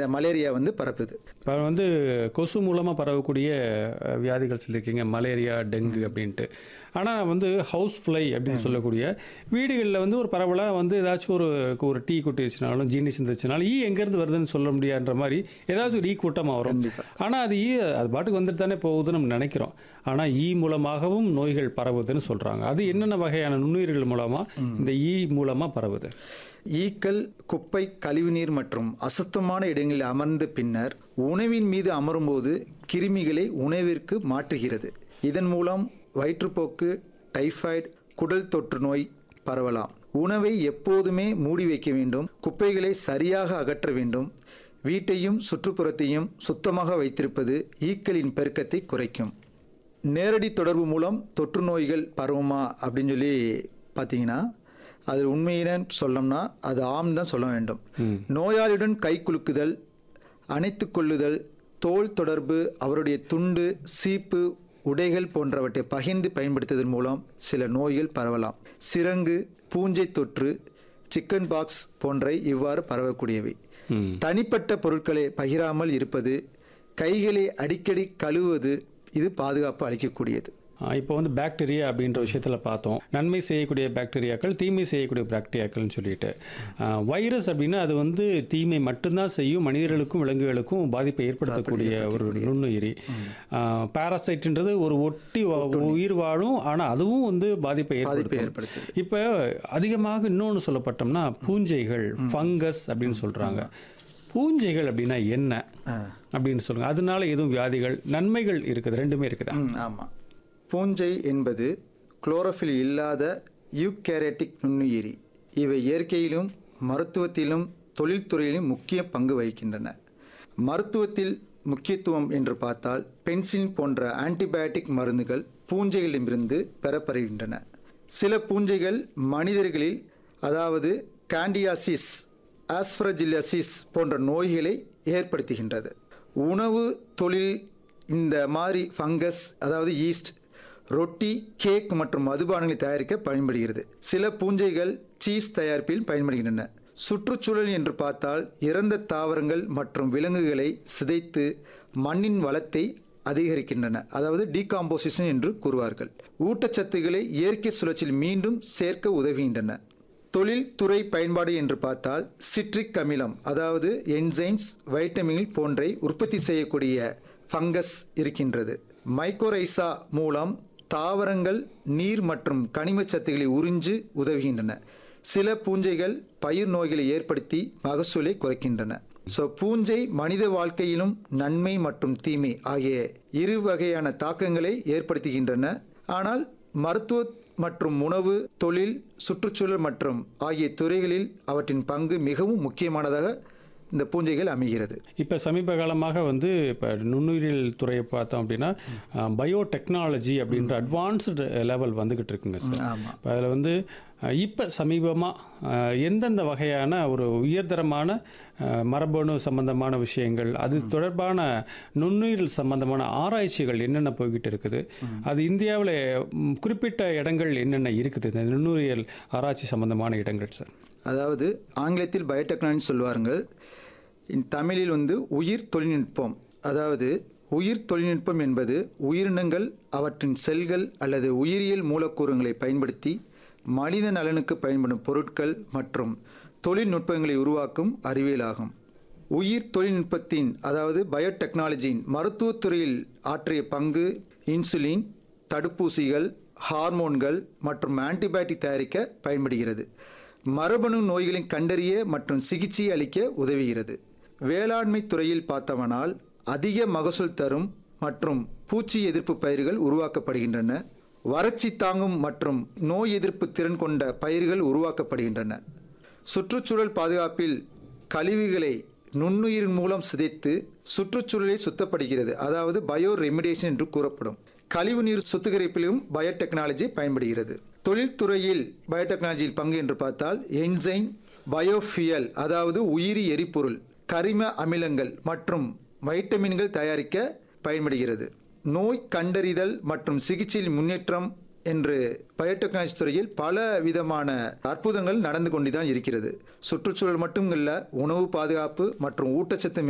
இந்த மலேரியா வந்து பரப்புது இப்போ வந்து கொசு மூலமாக பரவக்கூடிய அஹ், வியாதிகள் சொல்லியிருக்கீங்க மலேரியா டெங்கு அப்படின்ட்டு ஆனால் வந்து ஹவுஸ் ஃப்ளை அப்படின்னு சொல்லக்கூடிய வீடுகளில் வந்து ஒரு பரவலாக வந்து ஏதாச்சும் ஒரு ஒரு டீ கொட்டிச்சுனாலும் ஜீனி சிந்துச்சுனாலும் ஈ எங்கேருந்து வருதுன்னு சொல்ல முடியாதுன்ற மாதிரி ஏதாச்சும் ஒரு ஈ கூட்டமாக வரும் கண்டிப்பா. ஆனால் அது ஈ அது பாட்டுக்கு வந்துட்டு தானே போகுதுன்னு நம்ம நினைக்கிறோம் ஆனால் ஈ மூலமாகவும் நோய்கள் பரவுதுன்னு சொல்கிறாங்க அது என்னென்ன வகையான நுண்ணுயிர்கள் மூலமாக இந்த ஈ மூலமாக பரவுது ஈக்கள் குப்பை கழிவுநீர் மற்றும் அசுத்தமான இடங்களில் அமர்ந்த பின்னர் உணவின் மீது அமரும்போது கிருமிகளை உணவிற்கு மாற்றுகிறது இதன் மூலம் வயிற்றுப்போக்கு டைஃபாய்டு குடல் தொற்று நோய் பரவலாம் உணவை எப்போதுமே மூடி வைக்க வேண்டும் குப்பைகளை சரியாக அகற்ற வேண்டும் வீட்டையும் சுற்றுப்புறத்தையும் சுத்தமாக வைத்திருப்பது ஈக்களின் பெருக்கத்தை குறைக்கும் நேரடி தொடர்பு மூலம் தொற்று நோய்கள் பரவுமா அப்படின்னு சொல்லி பார்த்தீங்கன்னா அது உண்மையினு சொல்லணும்னா அது ஆம் தான் சொல்ல வேண்டும் நோயாளியுடன் கை குலுக்குதல் அணைத்துக் கொள்ளுதல் தோல் தொடர்பு அவருடைய துண்டு சீப்பு உடைகள் போன்றவற்றை பகிர்ந்து பயன்படுத்துவதன் மூலம் சில நோய்கள் பரவலாம் சிரங்கு பூஞ்சை தொற்று சிக்கன் பாக்ஸ் போன்ற இவ்வாறு பரவக்கூடியவை ம் தனிப்பட்ட பொருட்களை பகிராமல் இருப்பது கைகளை அடிக்கடி கழுவுவது இது பாதுகாப்பு அளிக்கக்கூடியது இப்போ வந்து பாக்டீரியா அப்படின்ற விஷயத்தில் பார்த்தோம் நன்மை செய்யக்கூடிய பாக்டீரியாக்கள் தீமை செய்யக்கூடிய பாக்டீரியாக்கள்னு சொல்லிட்டு ஆஹ், வைரஸ் அப்படின்னா அது வந்து தீமை மட்டும்தான் செய்யும் மனிதர்களுக்கும் விலங்குகளுக்கும் பாதிப்பை ஏற்படுத்தக்கூடிய ஒரு நுண்ணுயிரி பாராசைட்ன்றது ஒரு ஒட்டி வா- உயிர் வாழும் ஆனால் அதுவும் வந்து பாதிப்பை பாதிப்பை ஏற்படுத்தும் ஏற்படுத்துது இப்போ அதிகமாக இன்னொன்று சொல்லப்பட்டோம்னா பூஞ்சைகள் ஃபங்கஸ் அப்படின்னு சொல்கிறாங்க பூஞ்சைகள் அப்படின்னா என்ன ஆ. அப்படின்னு சொல்லுங்க அதனால எதுவும் வியாதிகள் நன்மைகள் இருக்குது ரெண்டுமே இருக்குதா ம் ஆமாம் பூஞ்சை என்பது குளோரோஃபில் இல்லாத யூகேரட்டிக் நுண்ணுயிரி இவை இயற்கையிலும் மருத்துவத்திலும் தொழில்துறையிலும் முக்கிய பங்கு வகிக்கின்றன மருத்துவத்தில் முக்கியத்துவம் என்று பார்த்தால் பென்சிலின் போன்ற ஆன்டிபயோட்டிக் மருந்துகள் பூஞ்சைகளிலிருந்து பெறப்படுகின்றன சில பூஞ்சைகள் மனிதர்களில் அதாவது காண்டியாசிஸ் ஆஸ்பரஜில்லசிஸ் போன்ற நோய்களை ஏற்படுத்துகின்றது உணவு தொழில் இந்த மாதிரி ஃபங்கஸ் அதாவது ஈஸ்ட் ரொட்டி கேக் மற்றும் மதுபானங்களை தயாரிக்க பயன்படுகிறது சில பூஞ்சைகள் சீஸ் தயாரிப்பில் பயன்படுகின்றன சுற்றுச்சூழல் என்று பார்த்தால் இறந்த தாவரங்கள் மற்றும் விலங்குகளை சிதைத்து மண்ணின் வளத்தை அதிகரிக்கின்றன அதாவது டீகாம்போசிஷன் என்று கூறுவார்கள் ஊட்டச்சத்துக்களை இயற்கை சுழற்சியில் மீண்டும் சேர்க்க உதவுகின்றன தொழில்துறை பயன்பாடு என்று பார்த்தால் சிட்ரிக் அமிலம் அதாவது என்சைம்ஸ் வைட்டமின்கள் போன்றை உற்பத்தி செய்யக்கூடிய ஃபங்கஸ் இருக்கின்றது மைக்கோரைசா மூலம் தாவரங்கள் நீர் மற்றும் கனிமச் சத்துக்களை உறிஞ்சு உதவுகின்றன சில பூஞ்சைகள் பயிர் நோய்களை ஏற்படுத்தி மகசூலை குறைக்கின்றன ஸோ பூஞ்சை மனித வாழ்க்கையிலும் நன்மை மற்றும் தீமை ஆகிய இரு வகையான தாக்கங்களை ஏற்படுத்துகின்றன ஆனால் மருத்துவ மற்றும் உணவு தொழில் சுற்றுச்சூழல் மற்றும் ஆகிய துறைகளில் அவற்றின் பங்கு மிகவும் முக்கியமானதாக இந்த பூஞ்சைகள் அமைகிறது இப்போ சமீப காலமாக வந்து இப்போ நுண்ணுயிரியல் துறையை பார்த்தோம் அப்படின்னா பயோ டெக்னாலஜி அப்படின்ற அட்வான்ஸ்டு லெவல் வந்துக்கிட்டு இருக்குங்க சார் ஆமாம் இப்போ அதில் வந்து இப்போ சமீபமாக எந்தெந்த வகையான ஒரு உயர்தரமான அஹ், மரபணு சம்பந்தமான விஷயங்கள் அது தொடர்பான நுண்ணுயிரியல் சம்பந்தமான ஆராய்ச்சிகள் என்னென்ன போய்கிட்டு இருக்குது அது இந்தியாவில் ம், குறிப்பிட்ட இடங்கள் என்னென்ன இருக்குது இந்த நுண்ணுயிரியல் ஆராய்ச்சி சம்பந்தமான இடங்கள் சார் அதாவது ஆங்கிலத்தில் பயோடெக்னாலஜி சொல்வார்கள் இன் தமிழில் வந்து உயிர் தொழில்நுட்பம் அதாவது உயிர் தொழில்நுட்பம் என்பது உயிரினங்கள் அவற்றின் செல்கள் அல்லது உயிரியல் மூலக்கூறுகளை பயன்படுத்தி மனித நலனுக்கு பயன்படும் பொருட்கள் மற்றும் தொழில்நுட்பங்களை உருவாக்கும் அறிவியலாகும் உயிர் தொழில்நுட்பத்தின் அதாவது பயோடெக்னாலஜியின் மருத்துவத்துறையில் ஆற்றிய பங்கு இன்சுலின் தடுப்பூசிகள் ஹார்மோன்கள் மற்றும் ஆன்டிபயோட்டிக் தயாரிக்க பயன்படுகிறது மரபணு நோய்களின் கண்டறிய மற்றும் சிகிச்சை அளிக்க உதவுகிறது வேளாண்மை துறையில் பார்த்தவனால் அதிக மகசூல் தரும் மற்றும் பூச்சி எதிர்ப்பு பயிர்கள் உருவாக்கப்படுகின்றன வறட்சி தாங்கும் மற்றும் நோய் எதிர்ப்பு திறன் கொண்ட பயிர்கள் உருவாக்கப்படுகின்றன சுற்றுச்சூழல் பாதுகாப்பில் கழிவுகளை நுண்ணுயிரின் மூலம் சிதைத்து சுற்றுச்சூழலை சுத்தப்படுகிறது அதாவது பயோ ரெமிடேஷன் என்று கூறப்படும் கழிவுநீர் சுத்திகரிப்பிலும் பயோடெக்னாலஜி பயன்படுகிறது தொழில்துறையில் பயோடெக்னாலஜியில் பங்கு என்று பார்த்தால் என்சைம் பயோஃபியல் அதாவது உயிரி எரிபொருள் கரிம அமிலங்கள் மற்றும் வைட்டமின்கள் தயாரிக்க பயன்படுகிறது நோய் கண்டறிதல் மற்றும் சிகிச்சையில் முன்னேற்றம் என்று பயோடெக்னாலஜி துறையில் பல விதமான அற்புதங்கள் நடந்து கொண்டுதான் இருக்கிறது சுற்றுச்சூழல் மட்டும் இல்ல உணவு பாதுகாப்பு மற்றும் ஊட்டச்சத்து